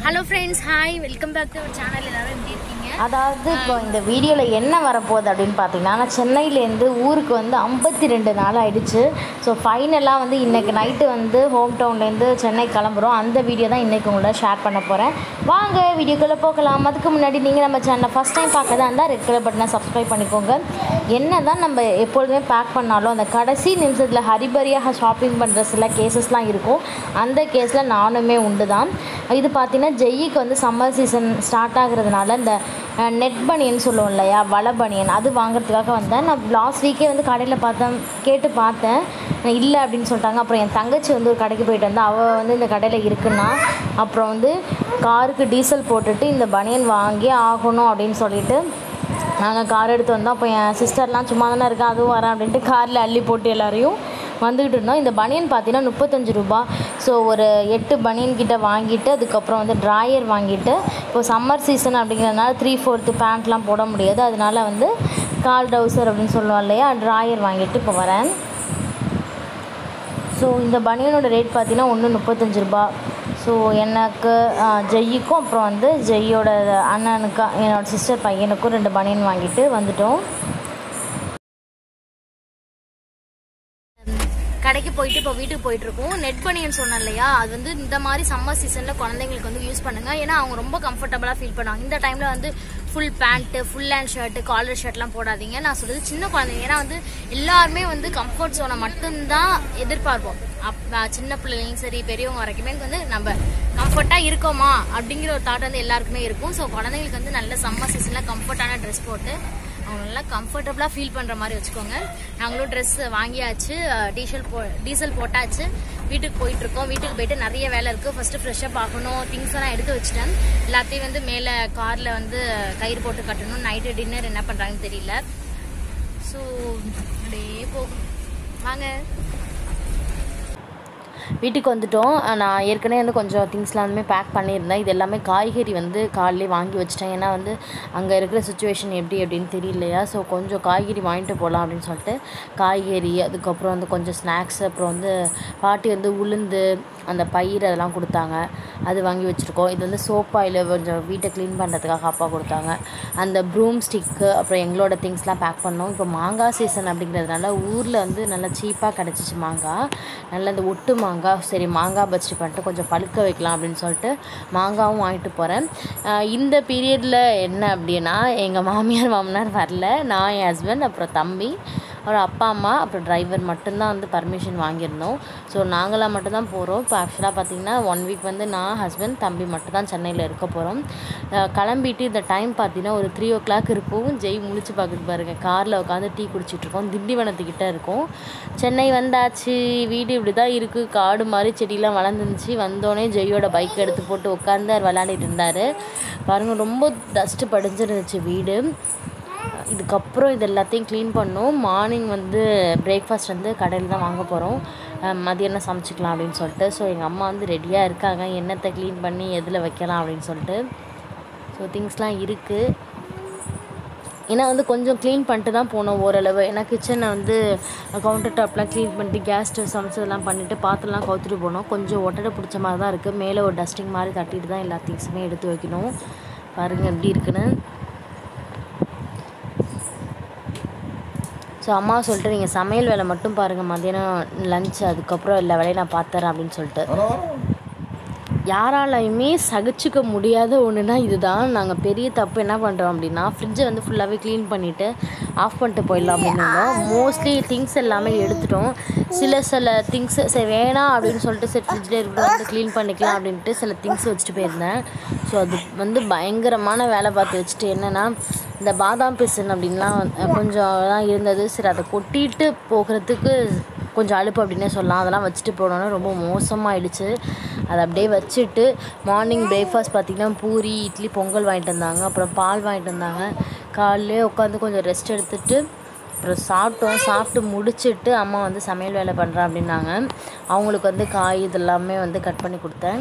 hello friends hi welcome back to our channel எல்லாரும் எப்படி இருக்கீங்க அதாவது இப்போ இந்த வீடியோவில் என்ன வரப்போகுது அப்படின்னு பார்த்தீங்கன்னா நான் சென்னையிலேருந்து ஊருக்கு வந்து ஐம்பத்தி ரெண்டு நாள் ஆயிடுச்சு ஸோ ஃபைனலாக வந்து இன்றைக்கி நைட்டு வந்து ஹோம் டவுன்லேருந்து சென்னை கிளம்புறோம் அந்த வீடியோ தான் இன்றைக்கி உங்களோட ஷேர் பண்ண போகிறேன் வாங்க வீடியோக்குள்ளே போகலாம் அதுக்கு முன்னாடி நீங்கள் நம்ம சேனலை ஃபஸ்ட் டைம் பார்க்கறதா இருந்தால் ரெட் கலர் பட்டனை சப்ஸ்கிரைப் பண்ணிக்கோங்க என்ன தான் நம்ம எப்பொழுதுமே பேக் பண்ணாலும் அந்த கடைசி நிமிஷத்தில் ஹரிபரியாக ஷாப்பிங் பண்ணுற சில கேசஸ்லாம் இருக்கும் அந்த கேஸில் நானுமே உண்டு தான் இது பார்த்தீங்கன்னா ஜெய்யிக்கு வந்து சம்மர் சீசன் ஸ்டார்ட் ஆகுறதுனால இந்த நெட் பனியன் சொல்லுவோம் இல்லையா வலை பனியன் அது வாங்குறதுக்காக வந்தேன் நான் லாஸ்ட் வீக்கே வந்து கடையில் பார்த்தேன் கேட்டு பார்த்தேன் இல்லை அப்படின்னு சொல்லிட்டாங்க அப்புறம் என் தங்கச்சி வந்து ஒரு கடைக்கு போயிட்டு வந்தா அவள் வந்து இந்த கடையில் இருக்குன்னா அப்புறம் வந்து காருக்கு டீசல் போட்டுட்டு இந்த பனியன் வாங்கி ஆகணும் அப்படின்னு சொல்லிட்டு நாங்கள் கார் எடுத்து வந்தோம் அப்போ என் சிஸ்டர்லாம் சும்மா தானே இருக்கா அதுவும் வரேன் அப்படின்ட்டு காரில் அள்ளி போட்டு எல்லாரையும் வந்துக்கிட்டு இருந்தோம் இந்த பனியன் பார்த்தீங்கன்னா முப்பத்தஞ்சு ரூபா ஸோ ஒரு எட்டு பனியன் கிட்ட வாங்கிட்டு அதுக்கப்புறம் வந்து ட்ராயர் வாங்கிட்டு இப்போ சம்மர் சீசன் அப்படிங்கிறதுனால த்ரீ ஃபோர்த்து பேண்ட்லாம் போட முடியாது அதனால வந்து கால் டவுசர் அப்படின்னு சொல்லுவோம் இல்லையா ட்ராயர் வாங்கிட்டு இப்போ வரேன் ஸோ இந்த பனியனோட ரேட் பார்த்தீங்கன்னா ஒன்று முப்பத்தஞ்சு ரூபா ஸோ எனக்கு ஆ, ஜெய்யிக்கும் அப்புறம் வந்து ஜெய்யோட அண்ணனுக்கு என்னோட சிஸ்டர் பையனுக்கும் ரெண்டு பனியன் வாங்கிட்டு வந்துட்டோம் கடைக்கு போயிட்டு இப்போ வீட்டுக்கு போயிட்டு இருக்கோம் நெட் பனியன் சொன்னேன் இல்லையா அது வந்து இந்த மாதிரி சம்மர் சீசன்ல குழந்தைங்களுக்கு வந்து யூஸ் பண்ணுங்க ஏன்னா அவங்க ரொம்ப கம்ஃபர்டபுளா ஃபீல் பண்ணுவாங்க இந்த டைம்ல வந்து full pant full hand shirt collar ஷர்ட்லாம் போடாதீங்க நான் சொல்றது சின்ன குழந்தைங்க ஏன்னா வந்து எல்லாருமே வந்து கம்ஃபர்ட் ஜோனை மட்டும்தான் எதிர்பார்ப்போம் அப் சின்ன பிள்ளைங்களும் சரி பெரியவங்க வரைக்குமே வந்து நம்ம கம்ஃபர்ட்டா இருக்கோமா அப்படிங்கிற ஒரு தாட் வந்து எல்லாருக்குமே இருக்கும் ஸோ குழந்தைங்களுக்கு வந்து நல்ல சம்மர் சீசன்ல கம்ஃபர்ட்டான ட்ரெஸ் போட்டு அவங்க நல்லா கம்ஃபர்டபுளாக ஃபீல் பண்ணுற மாதிரி வச்சுக்கோங்க நாங்களும் ட்ரெஸ் வாங்கியாச்சு டீசல் போ டீசல் போட்டாச்சு வீட்டுக்கு போயிட்டு இருக்கோம் வீட்டுக்கு போயிட்டு நிறைய வேலை இருக்குது ஃபர்ஸ்ட் ஃப்ரெஷ்ஷப் ஆகணும் திங்ஸ் எல்லாம் எடுத்து வச்சுட்டேன் எல்லாத்தையும் வந்து மேலே காரில் வந்து கயிறு போட்டு கட்டணும் நைட்டு டின்னர் என்ன பண்ணுறாங்கன்னு தெரியல ஸோ அப்படியே போகும் வாங்க வீட்டுக்கு வந்துட்டோம் நான் ஏற்கனவே வந்து கொஞ்சம் திங்ஸ்லாம் வந்து பேக் பண்ணியிருந்தேன் இது எல்லாமே காய்கறி வந்து காலையிலே வாங்கி வச்சிட்டேன் ஏன்னா வந்து அங்கே இருக்கிற சுச்சுவேஷன் எப்படி அப்படின்னு தெரியலையா ஸோ கொஞ்சம் காய்கறி வாங்கிட்டு போகலாம் அப்படின்னு சொல்லிட்டு காய்கறி அதுக்கப்புறம் வந்து கொஞ்சம் ஸ்நாக்ஸ் அப்புறம் வந்து பாட்டி வந்து உளுந்து அந்த பயிர் அதெல்லாம் கொடுத்தாங்க அது வாங்கி வச்சுருக்கோம் இது வந்து சோப் ஆயில் கொஞ்சம் வீட்டை க்ளீன் பண்ணுறதுக்காக அப்பா கொடுத்தாங்க அந்த ப்ரூம் ஸ்டிக்கு அப்புறம் எங்களோட திங்ஸ்லாம் பேக் பண்ணோம் இப்போ மாங்காய் சீசன் அப்படிங்கிறதுனால ஊரில் வந்து நல்லா சீப்பாக கிடச்சிச்சு மாங்காய் நல்லா இந்த ஒட்டு மாங்காய் சரி மாங்காய் பஜ்ஜி பண்ணிட்டு கொஞ்சம் பழுக்க வைக்கலாம் அப்படின்னு சொல்லிட்டு மாங்காவும் வாங்கிட்டு போகிறேன் இந்த பீரியடில் என்ன அப்படின்னா எங்கள் மாமியார் மாமனார் வரல நான் என் ஹஸ்பண்ட் அப்புறம் தம்பி அப்புறம் அப்பா அம்மா அப்புறம் டிரைவர் மட்டும்தான் வந்து பர்மிஷன் வாங்கியிருந்தோம் ஸோ நாங்களாம் மட்டும்தான் போகிறோம் இப்போ ஆக்சுவலாக பார்த்தீங்கன்னா ஒன் வீக் வந்து நான் ஹஸ்பண்ட் தம்பி மட்டும்தான் சென்னையில் இருக்க போகிறோம் கிளம்பிட்டு இந்த டைம் பார்த்தீங்கன்னா ஒரு த்ரீ ஓ கிளாக் இருக்கும் ஜெய் முழிச்சு பார்க்குறது பாருங்க காரில் உட்காந்து டீ குடிச்சிட்ருக்கோம் திண்டிவனத்துக்கிட்ட இருக்கோம் சென்னை வந்தாச்சு வீடு இப்படி தான் இருக்குது காடு மாதிரி செடியெலாம் வளர்ந்துருந்துச்சு வந்தோடனே ஜெய்யோட பைக் எடுத்து போட்டு உட்காந்து அவர் விளையாடிட்டு இருந்தார் பாருங்கள் ரொம்ப டஸ்ட்டு படிஞ்சிருந்துச்சு வீடு இதுக்கப்புறம் இது எல்லாத்தையும் க்ளீன் பண்ணோம் மார்னிங் வந்து பிரேக்ஃபாஸ்ட் வந்து கடையில் தான் வாங்க போகிறோம் மதியானம் சமைச்சிக்கலாம் அப்படின்னு சொல்லிட்டு ஸோ எங்கள் அம்மா வந்து ரெடியாக இருக்காங்க என்னத்தை க்ளீன் பண்ணி எதில் வைக்கலாம் அப்படின்னு சொல்லிட்டு ஸோ திங்ஸ்லாம் இருக்குது ஏன்னா வந்து கொஞ்சம் க்ளீன் பண்ணிட்டு தான் போனோம் ஓரளவு ஏன்னா கிச்சனை வந்து கவுண்டர் டாப்லாம் க்ளீன் பண்ணிட்டு கேஸ் ஸ்டவ் சமைச்சதெல்லாம் பண்ணிவிட்டு பாத்திரம்லாம் கவுத்துட்டு போனோம் கொஞ்சம் ஒட்டடை பிடிச்ச மாதிரி தான் இருக்குது மேலே ஒரு டஸ்டிங் மாதிரி தட்டிட்டு தான் எல்லா திங்ஸுமே எடுத்து வைக்கணும் பாருங்கள் எப்படி இருக்குன்னு ஸோ அம்மா சொல்லிட்டு நீங்கள் சமையல் வேலை மட்டும் பாருங்கள் மதியானம் லஞ்ச் அதுக்கப்புறம் எல்லா வேலையும் நான் பார்த்துறேன் அப்படின்னு சொல்லிட்டு யாராலையுமே சகிச்சுக்க முடியாத ஒன்றுனா இதுதான் நாங்கள் பெரிய தப்பு என்ன பண்ணுறோம் அப்படின்னா ஃப்ரிட்ஜை வந்து ஃபுல்லாகவே க்ளீன் பண்ணிவிட்டு ஆஃப் பண்ணிட்டு போயிடலாம் அப்படின்னு மோஸ்ட்லி திங்ஸ் எல்லாமே எடுத்துட்டோம் சில சில திங்ஸ் சரி வேணாம் அப்படின்னு சொல்லிட்டு சரி ஃப்ரிட்ஜில் இருக்கிறத வந்து க்ளீன் பண்ணிக்கலாம் அப்படின்ட்டு சில திங்ஸ் வச்சுட்டு போயிருந்தேன் ஸோ அது வந்து பயங்கரமான வேலை பார்த்து வச்சுட்டு என்னென்னா இந்த பாதாம் பிசன் அப்படின்லாம் வந்து கொஞ்சம் தான் இருந்தது சரி அதை கொட்டிட்டு போகிறதுக்கு கொஞ்சம் அலுப்பு அப்படின்னே சொல்லலாம் அதெல்லாம் வச்சுட்டு போனோன்னா ரொம்ப மோசமாயிடுச்சு அதை அப்படியே வச்சுட்டு மார்னிங் பிரேக்ஃபாஸ்ட் பார்த்திங்கன்னா பூரி இட்லி பொங்கல் வாங்கிட்டு வந்தாங்க அப்புறம் பால் வாங்கிட்டு வந்தாங்க காலையிலே உட்காந்து கொஞ்சம் ரெஸ்ட் எடுத்துட்டு அப்புறம் சாப்பிட்டோம் சாப்பிட்டு முடிச்சிட்டு அம்மா வந்து சமையல் வேலை பண்ணுறேன் அப்படின்னாங்க அவங்களுக்கு வந்து காய் இதெல்லாமே வந்து கட் பண்ணி கொடுத்தேன்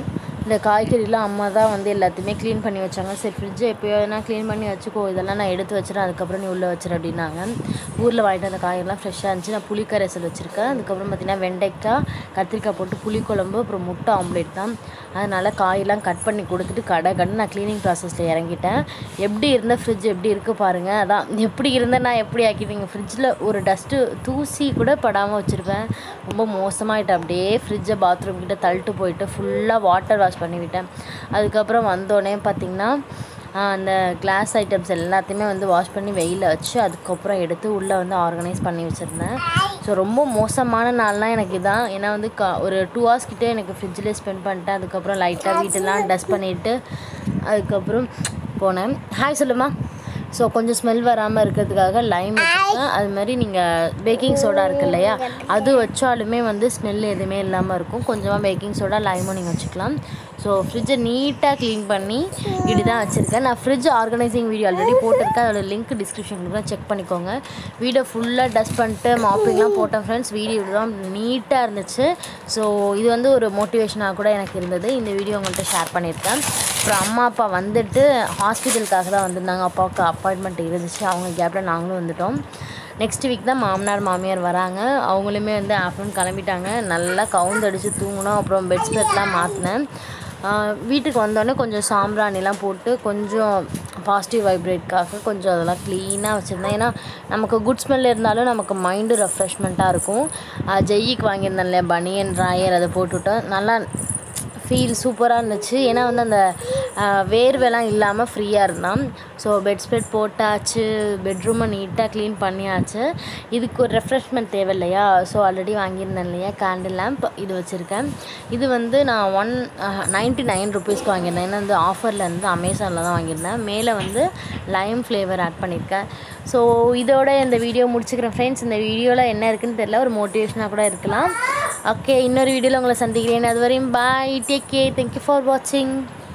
இந்த காய்கறிலாம் அம்மா தான் வந்து எல்லாத்தையுமே க்ளீன் பண்ணி வச்சாங்க சரி ஃப்ரிட்ஜை எப்போயோனா க்ளீன் பண்ணி வச்சுக்கோ இதெல்லாம் நான் எடுத்து வச்சுறேன் அதுக்கப்புறம் நீ உள்ளே வச்சிரு அப்படின்னாங்க ஊரில் வாங்கிட்டு வந்த காய்கறிலாம் ஃப்ரெஷ்ஷாக இருந்துச்சு நான் புளிக்கரைசல் வச்சுருக்கேன் அதுக்கப்புறம் பார்த்திங்கன்னா வெண்டைக்காய் கத்திரிக்காய் போட்டு புளிக்குழம்பு அப்புறம் முட்டை ஆம்லேட் தான் அதனால் காயெல்லாம் கட் பண்ணி கொடுத்துட்டு கடை கடை நான் க்ளீனிங் ப்ராசஸில் இறங்கிட்டேன் எப்படி இருந்த ஃப்ரிட்ஜ் எப்படி இருக்குது பாருங்கள் அதான் எப்படி இருந்த நான் எப்படி ஆக்கிட்டீங்க ஃப்ரிட்ஜில் ஒரு டஸ்ட்டு தூசி கூட படாமல் வச்சுருப்பேன் ரொம்ப மோசமாயிட்டு அப்படியே ஃப்ரிட்ஜை பாத்ரூம் கிட்ட தள்ளிட்டு போயிட்டு ஃபுல்லாக வாட்டர் வாஷ் பண்ணிவிட்டேன் அதுக்கப்புறம் வந்தோடனே பார்த்திங்கன்னா ஆஹ், அந்த கிளாஸ் ஐட்டம்ஸ் எல்லாத்தையுமே வந்து வாஷ் பண்ணி வெயிலில் வச்சு அதுக்கப்புறம் எடுத்து உள்ளே வந்து ஆர்கனைஸ் பண்ணி வச்சுருந்தேன் ஸோ ரொம்ப மோசமான நாள்லாம் எனக்கு இதான் ஏன்னா வந்து கா ஒரு டூ ஹவர்ஸ் கிட்டே எனக்கு ஃப்ரிட்ஜில் ஸ்பெண்ட் பண்ணிட்டேன் அதுக்கப்புறம் லைட்டாக வீட்டெல்லாம் டஸ்ட் பண்ணிவிட்டு அதுக்கப்புறம் போனேன் ஹாய் சொல்லுமா ஸோ கொஞ்சம் ஸ்மெல் வராமல் இருக்கிறதுக்காக லைம் வச்சுருக்கேன் அது மாதிரி நீங்கள் பேக்கிங் சோடா இருக்கு இல்லையா அது வச்சாலுமே வந்து ஸ்மெல் எதுவுமே இல்லாமல் இருக்கும் கொஞ்சமாக பேக்கிங் சோடா லைமும் நீங்கள் வச்சுக்கலாம் ஸோ ஃப்ரிட்ஜை நீட்டாக க்ளீன் பண்ணி இப்படி தான் வச்சுருக்கேன் நான் ஃப்ரிட்ஜ் ஆர்கனைசிங் வீடியோ ஆல்ரெடி போட்டிருக்கேன் அதோட லிங்க் டிஸ்கிரிப்ஷன் கொடுக்குறேன் செக் பண்ணிக்கோங்க வீடியோ ஃபுல்லாக டஸ்ட் பண்ணிட்டு மாப்பிங்லாம் போட்டேன் ஃப்ரெண்ட்ஸ் வீடியோ தான் நீட்டாக இருந்துச்சு ஸோ இது வந்து ஒரு மோட்டிவேஷனாக கூட எனக்கு இருந்தது இந்த வீடியோ உங்கள்கிட்ட ஷேர் பண்ணியிருக்கேன் அப்புறம் அம்மா அப்பா வந்துட்டு ஹாஸ்பிட்டலுக்காக தான் வந்திருந்தாங்க அப்பாவுக்கு அப்பாயின்மெண்ட் இருந்துச்சு அவங்க கேப்பில் நாங்களும் வந்துட்டோம் நெக்ஸ்ட் வீக் தான் மாமனார் மாமியார் வராங்க அவங்களுமே வந்து ஆஃப்டர்நூன் கிளம்பிட்டாங்க நல்லா கவுந்தடிச்சு தூங்கினோம் அப்புறம் பெட் ஸ்ப்ரெட்லாம் மாற்றினேன் வீட்டுக்கு வந்தோடனே கொஞ்சம் சாம்பிராணிலாம் போட்டு கொஞ்சம் பாசிட்டிவ் வைப்ரேட்காக கொஞ்சம் அதெல்லாம் க்ளீனாக வச்சுருந்தேன் ஏன்னா நமக்கு குட் ஸ்மெல் இருந்தாலும் நமக்கு மைண்டு ரெஃப்ரெஷ்மெண்ட்டாக இருக்கும் ஜெய்யிக்கு வாங்கியிருந்தேன் இல்லையா பனியன் ராயர் அதை போட்டுவிட்டேன் நல்லா ஃபீல் சூப்பராக இருந்துச்சு ஏன்னா வந்து அந்த ஆஹ், வேர்வைலாம் இல்லாமல் ஃப்ரீயாக இருந்தான் ஸோ பெட் ஸ்ப்ரெட் போட்டாச்சு பெட்ரூமை நீட்டாக க்ளீன் பண்ணியாச்சு இதுக்கு ஒரு ரெஃப்ரெஷ்மெண்ட் தேவை இல்லையா ஸோ ஆல்ரெடி வாங்கியிருந்தேன் இல்லையா கேண்டில் லேம்ப் இது வச்சுருக்கேன் இது வந்து நான் ஒன் நைன்ட்டி நைன் ருபீஸ்க்கு வாங்கியிருந்தேன் ஏன்னா வந்து ஆஃபரில் இருந்து அமேசானில் தான் வாங்கியிருந்தேன் மேலே வந்து லைம் ஃப்ளேவர் ஆட் பண்ணியிருக்கேன் ஸோ இதோட இந்த வீடியோ முடிச்சுக்கிறேன் ஃப்ரெண்ட்ஸ் இந்த வீடியோவில் என்ன இருக்குன்னு தெரியல ஒரு மோட்டிவேஷனாக கூட இருக்கலாம் ஓகே இன்னொரு வீடியோவில் உங்களை சந்திக்கிறேன் அது வரையும் bye take care thank you for வாட்சிங்